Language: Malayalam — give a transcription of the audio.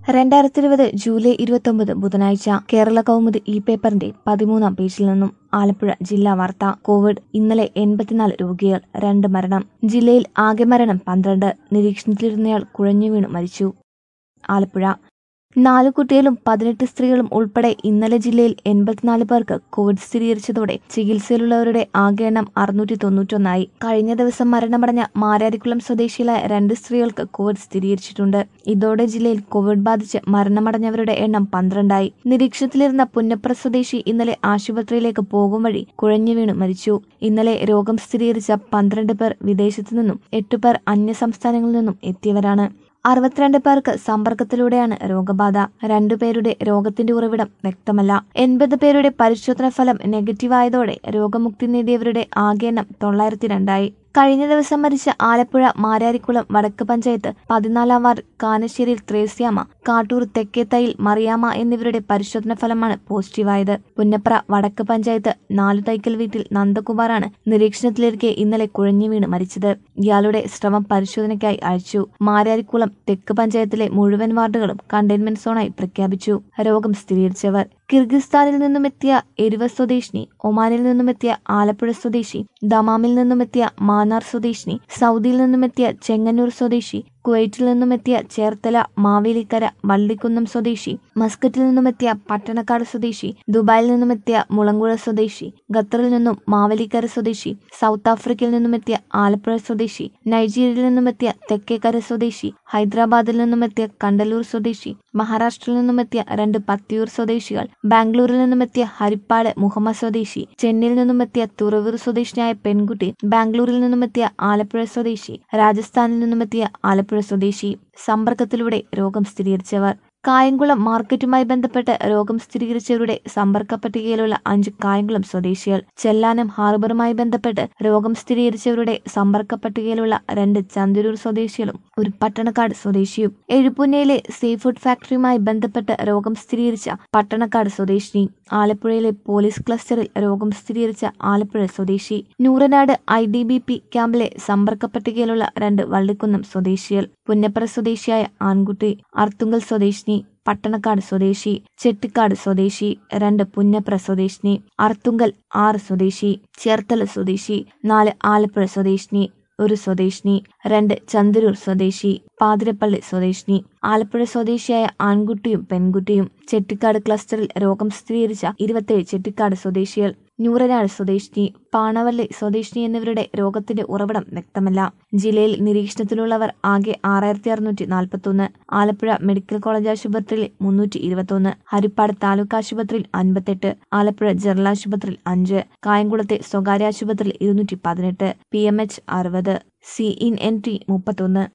രണ്ടായിരത്തി ഇരുപത് ജൂലൈ ഇരുപത്തൊമ്പത് ബുധനാഴ്ച കേരള കൗമുദി ഇ പേപ്പറിന്റെ പതിമൂന്നാം പേജിൽ നിന്നും ആലപ്പുഴ ജില്ലാ വാർത്ത കോവിഡ് ഇന്നലെ എൺപത്തിനാല് രോഗികൾ രണ്ട് മരണം ജില്ലയിൽ ആകെ മരണം പന്ത്രണ്ട് നിരീക്ഷണത്തിലിരുന്നയാൾ കുഴഞ്ഞു വീണു മരിച്ചു ആലപ്പുഴ നാലു കുട്ടികളും പതിനെട്ട് സ്ത്രീകളും ഉൾപ്പെടെ ഇന്നലെ ജില്ലയിൽ എൺപത്തിനാല് പേർക്ക് കോവിഡ് സ്ഥിരീകരിച്ചതോടെ ചികിത്സയിലുള്ളവരുടെ ആകെ എണ്ണം അറുന്നൂറ്റി തൊണ്ണൂറ്റൊന്നായി കഴിഞ്ഞ ദിവസം മരണമടഞ്ഞ മാരാരിക്കുളം സ്വദേശികളായ രണ്ട് സ്ത്രീകൾക്ക് കോവിഡ് സ്ഥിരീകരിച്ചിട്ടുണ്ട് ഇതോടെ ജില്ലയിൽ കോവിഡ് ബാധിച്ച് മരണമടഞ്ഞവരുടെ എണ്ണം പന്ത്രണ്ടായി നിരീക്ഷണത്തിലിരുന്ന പുന്നപ്ര സ്വദേശി ഇന്നലെ ആശുപത്രിയിലേക്ക് പോകും വഴി കുഴഞ്ഞു വീണു മരിച്ചു ഇന്നലെ രോഗം സ്ഥിരീകരിച്ച പന്ത്രണ്ട് പേർ വിദേശത്തു നിന്നും എട്ട് പേർ അന്യ സംസ്ഥാനങ്ങളിൽ നിന്നും എത്തിയവരാണ് അറുപത്തിരണ്ട് പേർക്ക് സമ്പർക്കത്തിലൂടെയാണ് രോഗബാധ രണ്ടുപേരുടെ രോഗത്തിന്റെ ഉറവിടം വ്യക്തമല്ല എൺപത് പേരുടെ പരിശോധനാ ഫലം നെഗറ്റീവായതോടെ രോഗമുക്തി നേടിയവരുടെ ആകെ എണ്ണം തൊള്ളായിരത്തി രണ്ടായി കഴിഞ്ഞ ദിവസം മരിച്ച ആലപ്പുഴ മാരാരിക്കുളം വടക്ക് പഞ്ചായത്ത് പതിനാലാം വാർഡ് കാനശ്ശേരിയിൽ ത്രേസ്യാമ കാട്ടൂർ തെക്കേത്തയിൽ മറിയാമ എന്നിവരുടെ പരിശോധന ഫലമാണ് പോസിറ്റീവായത് പുന്നപ്ര വടക്ക് പഞ്ചായത്ത് നാലു തൈക്കൽ വീട്ടിൽ നന്ദകുമാറാണ് നിരീക്ഷണത്തിലിരിക്കെ ഇന്നലെ കുഴഞ്ഞു വീണ് മരിച്ചത് ഇയാളുടെ ശ്രമം പരിശോധനയ്ക്കായി അയച്ചു മാരാരിക്കുളം തെക്ക് പഞ്ചായത്തിലെ മുഴുവൻ വാർഡുകളും കണ്ടെയ്ൻമെന്റ് സോണായി പ്രഖ്യാപിച്ചു രോഗം സ്ഥിരീകരിച്ചവർ കിർഗിസ്ഥാനിൽ നിന്നുമെത്തിയ എരുവ സ്വദേശിനി ഒമാനിൽ നിന്നുമെത്തിയ ആലപ്പുഴ സ്വദേശി ദമാമിൽ നിന്നുമെത്തിയ മാന്നാർ സ്വദേശിനി സൗദിയിൽ നിന്നുമെത്തിയ ചെങ്ങന്നൂർ സ്വദേശി കുവൈറ്റിൽ നിന്നുമെത്തിയ ചേർത്തല മാവേലിക്കര വള്ളിക്കുന്നം സ്വദേശി മസ്കറ്റിൽ നിന്നുമെത്തിയ പട്ടണക്കാട് സ്വദേശി ദുബായിൽ നിന്നുമെത്തിയ മുളങ്കുഴ സ്വദേശി ഖത്തറിൽ നിന്നും മാവേലിക്കര സ്വദേശി സൗത്ത് ആഫ്രിക്കയിൽ നിന്നുമെത്തിയ ആലപ്പുഴ സ്വദേശി നൈജീരിയയിൽ നിന്നുമെത്തിയ തെക്കേക്കര സ്വദേശി ഹൈദരാബാദിൽ നിന്നുമെത്തിയ കണ്ടലൂർ സ്വദേശി മഹാരാഷ്ട്രയിൽ നിന്നുമെത്തിയ രണ്ട് പത്തിയൂർ സ്വദേശികൾ ബാംഗ്ലൂരിൽ നിന്നുമെത്തിയ ഹരിപ്പാട് മുഹമ്മദ് സ്വദേശി ചെന്നൈയിൽ നിന്നുമെത്തിയ തുറവൂർ സ്വദേശിയായ പെൺകുട്ടി ബാംഗ്ലൂരിൽ നിന്നുമെത്തിയ ആലപ്പുഴ സ്വദേശി രാജസ്ഥാനിൽ നിന്നുമെത്തിയ ആലപ്പുഴ സ്വദേശി സമ്പർക്കത്തിലൂടെ രോഗം സ്ഥിരീകരിച്ചവർ കായംകുളം മാർക്കറ്റുമായി ബന്ധപ്പെട്ട് രോഗം സ്ഥിരീകരിച്ചവരുടെ സമ്പർക്ക പട്ടികയിലുള്ള അഞ്ച് കായംകുളം സ്വദേശികൾ ചെല്ലാനം ഹാർബറുമായി ബന്ധപ്പെട്ട് രോഗം സ്ഥിരീകരിച്ചവരുടെ സമ്പർക്ക പട്ടികയിലുള്ള രണ്ട് ചന്ദരൂർ സ്വദേശികളും ഒരു പട്ടണക്കാട് സ്വദേശിയും എഴുപുന്നയിലെ സീ ഫുഡ് ഫാക്ടറിയുമായി ബന്ധപ്പെട്ട് രോഗം സ്ഥിരീകരിച്ച പട്ടണക്കാട് സ്വദേശിനി ആലപ്പുഴയിലെ പോലീസ് ക്ലസ്റ്ററിൽ രോഗം സ്ഥിരീകരിച്ച ആലപ്പുഴ സ്വദേശി Nooranad I D B P ക്യാമ്പിലെ സമ്പർക്ക പട്ടികയിലുള്ള രണ്ട് വള്ളിക്കുന്നം സ്വദേശികൾ പുന്നപ്ര സ്വദേശിയായ ആൺകുട്ടി അർത്തുങ്കൽ സ്വദേശിനി പട്ടണക്കാട് സ്വദേശി ചെട്ടിക്കാട് സ്വദേശി രണ്ട് പുന്നപ്ര സ്വദേശിനി അർത്തുങ്കൽ ആറ് സ്വദേശി ചേർത്തല സ്വദേശി നാല് ആലപ്പുഴ സ്വദേശിനി ഒരു സ്വദേശിനി രണ്ട് ചന്ദരൂർ സ്വദേശി പാതിരപ്പള്ളി സ്വദേശിനി ആലപ്പുഴ സ്വദേശിയായ ആൺകുട്ടിയും പെൺകുട്ടിയും ചെട്ടിക്കാട് ക്ലസ്റ്ററിൽ രോഗം സ്ഥിരീകരിച്ച ഇരുപത്തേഴ് ചെട്ടിക്കാട് സ്വദേശികൾ നൂറനാട് സ്വദേശിനി പാണവള്ളി സ്വദേശിനി എന്നിവരുടെ രോഗത്തിന്റെ ഉറവിടം വ്യക്തമല്ല ജില്ലയിൽ നിരീക്ഷണത്തിലുള്ളവർ ആകെ ആറായിരത്തി അറുന്നൂറ്റി നാൽപ്പത്തൊന്ന് ആലപ്പുഴ മെഡിക്കൽ കോളേജ് ആശുപത്രിയിൽ മുന്നൂറ്റി ഇരുപത്തൊന്ന് ഹരിപ്പാട് താലൂക്ക് ആശുപത്രിയിൽ അൻപത്തെട്ട് ആലപ്പുഴ ജനറൽ ആശുപത്രിയിൽ അഞ്ച് കായംകുളത്തെ സ്വകാര്യ ആശുപത്രിയിൽ ഇരുന്നൂറ്റി പതിനെട്ട് പി എം എച്ച് അറുപത് സി ഇൻ എൻ ടി മുപ്പത്തൊന്ന്